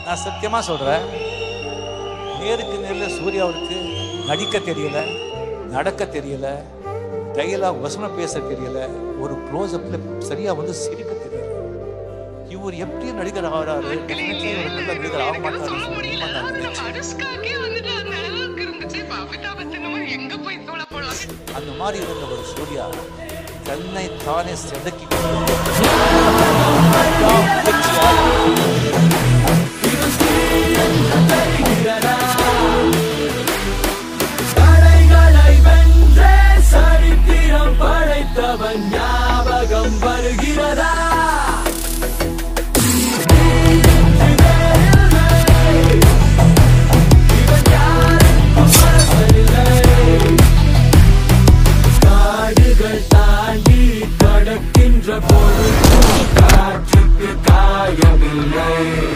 நான் சத்தியமா சொல்றேன் நேருக்கு நேரில் சூர்யாவுக்கு நடிக்க தெரியல நடக்க தெரியல டைலாக் வசனம் பேச தெரியல ஒரு க்ளோஸ்அப்ல சரியா வந்து சிரிக்க தெரியல இவர் எப்படி நடிகர் ஆகிறாரு definitely இவர் நல்ல நடிகர் ஆக மாட்டாருன்னு சொல்லி நான் நினைச்சேன். அனுஷ்காக்கே வந்துட்டு அந்த அளவுக்கு இருந்துச்சு இப்ப அமிதாப் பச்சனும் எங்க போய் தோலை போடுவாங்க அந்த மாதிரி இருந்த ஒரு சூர்யா தன்னை தானே செதுக்கி தடைகளை வென்றே சரித்திரம் படைத்தவன் ஞாபகம் வருகிறதா இவன் யாருக்கும் மனசரில்லை. காடுகள் தாண்டி கடக்கின்ற பொழுது காற்றுக்கு காயமில்லை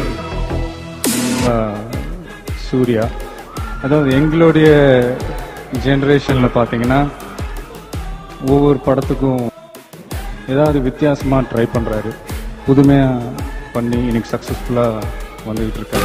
சூர்யா அதாவது எங்களுடைய ஜென்ரேஷனில் பார்த்தீங்கன்னா ஒவ்வொரு படத்துக்கும் ஏதாவது வித்தியாசமாக ட்ரை பண்ணுறாரு புதுமையாக பண்ணி இன்னைக்கு சக்ஸஸ்ஃபுல்லாக வந்துகிட்டு இருக்காரு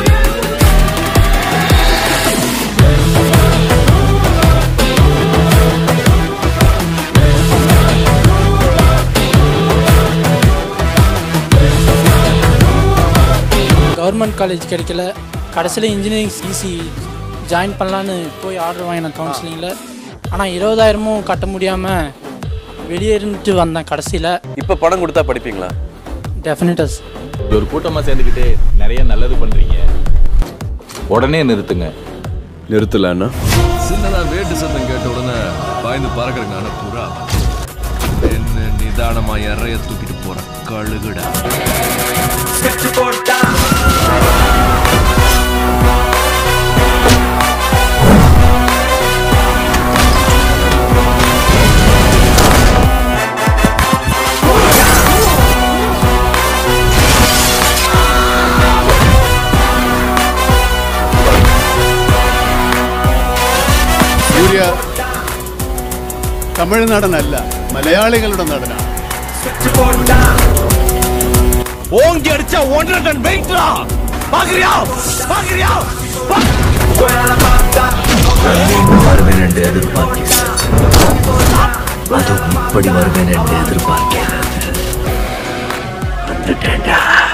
கவர்மெண்ட் காலேஜ் கிடைக்கல கடைசியில் இன்ஜினியரிங் சிசி ஜாயின் பண்ணலான்னு போய் ஆர்டர் வாங்கினேன் கவுன்சிலிங்கில் ஆனால் இருபதாயிரமும் கட்ட முடியாமல் வெளியே இருந்துட்டு வந்தேன் கடைசியில் இப்போ படம் கொடுத்தா படிப்பீங்களா டெஃபினட்டஸ் ஒரு கூட்டமா சேர்ந்துக்கிட்டு நிறைய நல்லது பண்றீங்க உடனே நிறுத்துங்க நிறுத்தலன்னா சின்னதா வேட்டு சத்தம் கேட்ட உடனே பாய்ந்து பறக்கிறதுக்கான புறா என்ன நிதானமா இறைய தூக்கிட்டு போற கழுகுடா സൂര്യ തമിഴ് നടനല്ല മലയാളികളുടെ നടനാണ് ஓங்கி அடிச்சா ஒன்றரை டன் வெயிட்ரா பாக்குறியா பாக்குறியா வருவேன் என்று எதிர்பார்க்கிறேன் அதுவும் இப்படி வருவேன் என்று எதிர்பார்க்கிறேன் வந்துட்டேன்டா